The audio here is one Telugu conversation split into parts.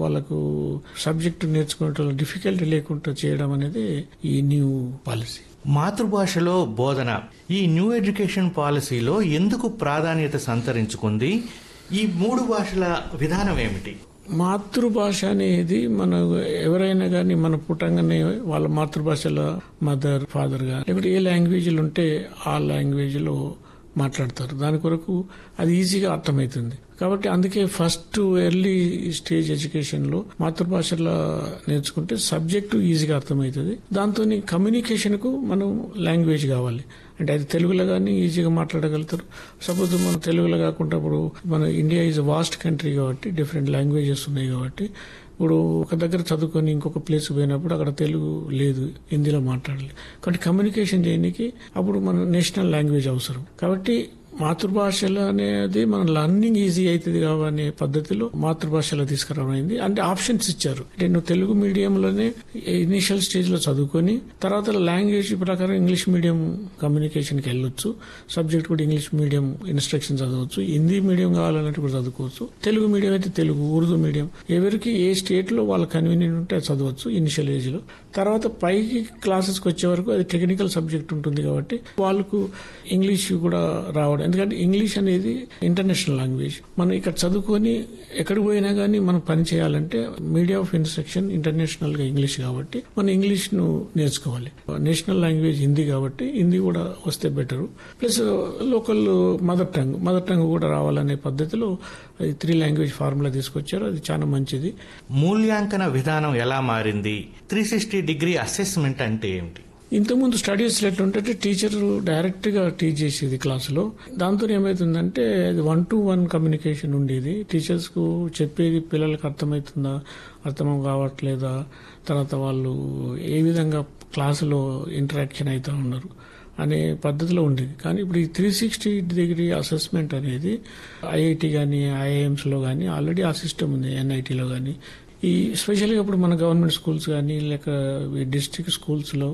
వాళ్ళకు సబ్జెక్టు నేర్చుకునే డిఫికల్టీ లేకుండా చేయడం అనేది ఈ న్యూ పాలసీ మాతృభాషలో బోధన ఈ న్యూ ఎడ్యుకేషన్ పాలసీలో ఎందుకు ప్రాధాన్యత సంతరించుకుంది ఈ మూడు భాషల విధానం ఏమిటి మాతృభాష అనేది మన ఎవరైనా కానీ మన పుట్టంగానే వాళ్ళ మాతృభాషలో మదర్ ఫాదర్ గా లేకపోతే ఏ లాంగ్వేజ్లు ఉంటే ఆ లాంగ్వేజ్ లో మాట్లాడతారు దాని కొరకు అది ఈజీగా అర్థమవుతుంది కాబట్టి అందుకే ఫస్ట్ ఎర్లీ స్టేజ్ ఎడ్యుకేషన్ లో మాతృభాషలో నేర్చుకుంటే సబ్జెక్టు ఈజీగా అర్థమవుతుంది దాంతో కమ్యూనికేషన్ కు మనం లాంగ్వేజ్ కావాలి అంటే అది తెలుగులో కానీ ఈజీగా మాట్లాడగలుగుతారు సపోజ్ మన తెలుగులో కాకుండా ఇప్పుడు మన ఇండియా ఈజ్ వాస్ట్ కంట్రీ కాబట్టి డిఫరెంట్ లాంగ్వేజెస్ ఉన్నాయి కాబట్టి ఇప్పుడు ఒక దగ్గర చదువుకొని ఇంకొక ప్లేస్ పోయినప్పుడు అక్కడ తెలుగు లేదు హిందీలో మాట్లాడాలి కాబట్టి కమ్యూనికేషన్ చేయడానికి అప్పుడు మన నేషనల్ లాంగ్వేజ్ అవసరం కాబట్టి మాతృభాషలో అనేది మన లర్నింగ్ ఈజీ అవుతుంది కావనే పద్ధతిలో మాతృభాషలో తీసుకురావడం అయింది అంటే ఆప్షన్స్ ఇచ్చారు అంటే నువ్వు తెలుగు మీడియంలోనే ఇనిషియల్ స్టేజ్ లో చదువుకొని తర్వాత లాంగ్వేజ్ ప్రకారం ఇంగ్లీష్ మీడియం కమ్యూనికేషన్ కి వెళ్ళొచ్చు సబ్జెక్ట్ కూడా ఇంగ్లీష్ మీడియం ఇన్స్ట్రక్షన్ చదవచ్చు హిందీ మీడియం కావాలంటే కూడా చదువుకోవచ్చు తెలుగు మీడియం అయితే తెలుగు ఉర్దూ మీడియం ఎవరికి ఏ స్టేట్ లో వాళ్ళ కన్వీనియంట్ ఉంటే అది చదవచ్చు ఇనిషియల్ ఏజ్ లో తర్వాత పైకి క్లాసెస్కి వచ్చే వరకు అది టెక్నికల్ సబ్జెక్ట్ ఉంటుంది కాబట్టి వాళ్ళకు ఇంగ్లీష్ కూడా రావడం ఎందుకంటే ఇంగ్లీష్ అనేది ఇంటర్నేషనల్ లాంగ్వేజ్ మనం ఇక్కడ చదువుకొని ఎక్కడికి పోయినా కానీ మనం పని చేయాలంటే మీడియా ఆఫ్ ఇన్స్ట్రక్షన్ ఇంటర్నేషనల్ గా ఇంగ్లీష్ కాబట్టి మనం ఇంగ్లీష్ ను నేర్చుకోవాలి నేషనల్ లాంగ్వేజ్ హిందీ కాబట్టి హిందీ కూడా వస్తే better plus local mother tongue mother tongue కూడా రావాలనే పద్ధతిలో అది త్రీ లాంగ్వేజ్ ఫార్ములా తీసుకొచ్చారు అది చాలా మంచిది మూల్యాంకన విధానం ఎలా మారింది త్రీ సిక్స్టీ డిగ్రీ అసెస్మెంట్ అంటే ఏమిటి ఇంతకుముందు స్టడీస్ ఎట్లుంటే టీచర్ డైరెక్ట్ గా టీచ్ చేసేది క్లాసులో దాంతో ఏమైతుందంటే అది వన్ టు వన్ కమ్యూనికేషన్ ఉండేది టీచర్స్ కు చెప్పేది పిల్లలకు అర్థమవుతుందా అర్థం కావట్లేదా తర్వాత వాళ్ళు ఏ విధంగా క్లాసులో ఇంటరాక్షన్ అవుతా ఉన్నారు అనే పద్ధతిలో ఉండేది కానీ ఇప్పుడు ఈ త్రీ సిక్స్టీ డిగ్రీ అసెస్మెంట్ అనేది ఐఐటి కానీ ఐఐఎంస్లో కానీ ఆల్రెడీ ఆ సిస్టమ్ ఉంది ఎన్ఐటీలో కానీ ఈ స్పెషల్గా ఇప్పుడు మన గవర్నమెంట్ స్కూల్స్ కానీ లేక డిస్ట్రిక్ట్ స్కూల్స్లో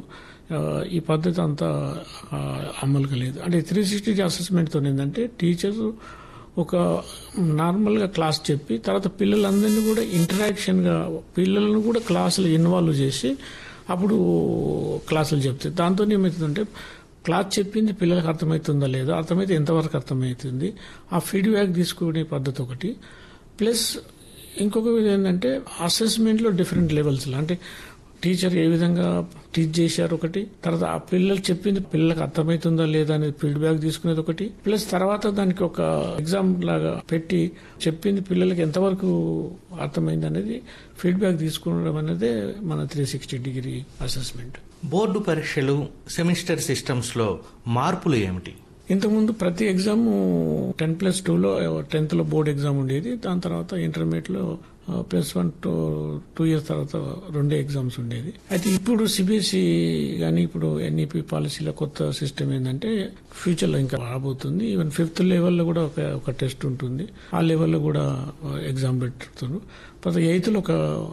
ఈ పద్ధతి అంతా ఆ, అమలుగా లేదు అంటే త్రీ సిక్స్టీ అసెస్మెంట్తో ఏంటంటే టీచర్స్ ఒక నార్మల్గా క్లాస్ చెప్పి తర్వాత పిల్లలందరినీ కూడా ఇంటరాక్షన్గా పిల్లలను కూడా క్లాసులు ఇన్వాల్వ్ చేసి అప్పుడు క్లాసులు చెప్తాయి దాంతో ఏమవుతుందంటే క్లాస్ చెప్పింది పిల్లలకు అర్థమవుతుందా లేదా అర్థమైతే ఎంతవరకు అర్థమవుతుంది ఆ ఫీడ్బ్యాక్ తీసుకునే పద్ధతి ఒకటి ప్లస్ ఇంకొక విధం ఏంటంటే అసెస్మెంట్లో డిఫరెంట్ లెవెల్స్ అంటే టీచర్ ఏ విధంగా టీచ్ చేశారు ఒకటి తర్వాత ఆ పిల్లలు చెప్పింది పిల్లలకు అర్థమవుతుందా లేదా అనేది ఫీడ్బ్యాక్ తీసుకునేది ఒకటి ప్లస్ తర్వాత దానికి ఒక ఎగ్జామ్ లాగా పెట్టి చెప్పింది పిల్లలకి ఎంతవరకు అర్థమైంది అనేది ఫీడ్బ్యాక్ తీసుకోవడం అనేది మన three sixty degree assessment board పరీక్షలు సెమిస్టర్ సిస్టమ్స్ లో మార్పులు ఏమిటి ఇంతకుముందు ప్రతి ఎగ్జామ్ టెన్ ప్లస్ టూలో టెన్త్ లో బోర్డ్ ఎగ్జామ్ ఉండేది దాని తర్వాత ఇంటర్మీడియట్ లో plus one two two years తర్వాత రెండే ఎగ్జామ్స్ ఉండేది అయితే ఇప్పుడు సిబిఎస్ఈ కానీ ఇప్పుడు ఎన్ఈపి పాలసీలో కొత్త సిస్టమ్ ఏంటంటే ఫ్యూచర్ లో ఇంకా రాబోతుంది ఈవెన్ ఫిఫ్త్ లెవెల్లో కూడా ఒక ఒక టెస్ట్ ఉంటుంది ఆ లెవెల్లో కూడా ఎగ్జామ్ పెడుతున్నారు తర్వాత ఎయిత్ లో ఒక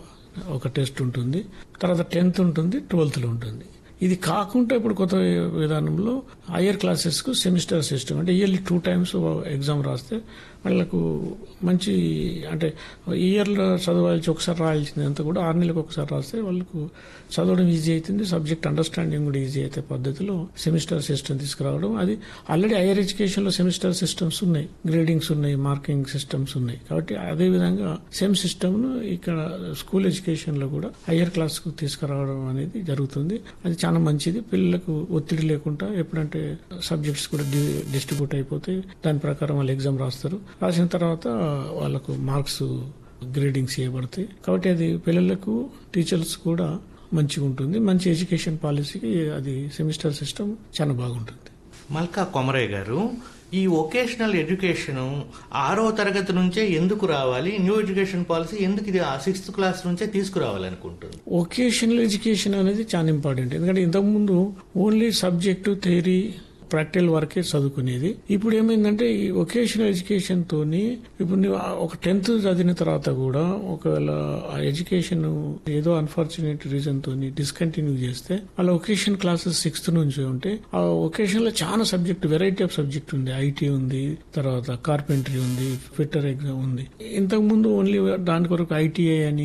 ఒక టెస్ట్ ఉంటుంది తర్వాత టెన్త్ ఉంటుంది ట్వెల్త్ లో ఉంటుంది ఇది కాకుండా ఇప్పుడు కొత్త విధానంలో హయ్యర్ క్లాసెస్ కు సెమిస్టర్ సిస్టమ్ అంటే ఇయర్లీ టూ టైమ్స్ ఎగ్జామ్ రాస్తే వాళ్ళకు మంచి అంటే ఇయర్లో చదవాల్సి ఒకసారి రాయాల్సింది అంతా కూడా ఆరు నెలలకు ఒకసారి రాస్తే వాళ్ళకు చదవడం ఈజీ అవుతుంది సబ్జెక్ట్ అండర్స్టాండింగ్ కూడా ఈజీ అయితే పద్ధతిలో సెమిస్టర్ సిస్టమ్ తీసుకురావడం అది ఆల్రెడీ హైయర్ ఎడ్యుకేషన్ లో సెమిస్టర్ సిస్టమ్స్ ఉన్నాయి గ్రేడింగ్స్ ఉన్నాయి మార్కింగ్ సిస్టమ్స్ ఉన్నాయి కాబట్టి అదే విధంగా సేమ్ సిస్టమ్ ను ఇక్కడ స్కూల్ ఎడ్యుకేషన్ లో కూడా హయ్యర్ క్లాస్ కు తీసుకురావడం అనేది జరుగుతుంది అది చాలా మంచిది పిల్లలకు ఒత్తిడి లేకుండా ఎప్పుడంటే సబ్జెక్ట్స్ కూడా డిస్ట్రిబ్యూట్ అయిపోతాయి దాని ప్రకారం వాళ్ళు ఎగ్జామ్ రాస్తారు రాసిన తర్వాత వాళ్ళకు మార్క్స్ గ్రేడింగ్స్ చేయబడతాయి కాబట్టి అది పిల్లలకు టీచర్స్ కూడా మంచిగా ఉంటుంది మంచి ఎడ్యుకేషన్ పాలసీకి అది సెమిస్టర్ సిస్టమ్ చాలా బాగుంటుంది మల్కా కొమరయ్య గారు ఈ వొకేషనల్ ఎడ్యుకేషన్ ఆరో తరగతి నుంచే ఎందుకు రావాలి న్యూ ఎడ్యుకేషన్ పాలసీ ఎందుకు ఇది సిక్స్త్ క్లాస్ నుంచే తీసుకురావాలనుకుంటుంది వొకేషనల్ ఎడ్యుకేషన్ అనేది చాలా ఇంపార్టెంట్ ఎందుకంటే ఇంతకుముందు ఓన్లీ సబ్జెక్టు థియరీ ప్రాక్టికల్ వరకే చదువుకునేది ఇప్పుడు ఏమైందంటే ఈ వొకేషనల్ ఎడ్యుకేషన్ తోని ఇప్పుడు నువ్వు ఆ ఒక టెన్త్ చదివిన తర్వాత కూడా ఒకవేళ ఆ ఎడ్యుకేషన్ ఏదో అన్ఫార్చునేట్ రీజన్ తోని డిస్కంటిన్యూ చేస్తే వాళ్ళ వొకేషన్ క్లాసెస్ సిక్స్త్ నుంచి ఉంటే ఆ వొకేషన్ లో చాలా సబ్జెక్ట్ వెరైటీ ఆఫ్ సబ్జెక్ట్ ఉంది ఐటీ ఉంది తర్వాత కార్పెంటరీ ఉంది ఫిట్టర్ ఎగ్జామ్ ఉంది ఇంతకు ముందు ఓన్లీ దాని కొరకు ఐటీఐ అని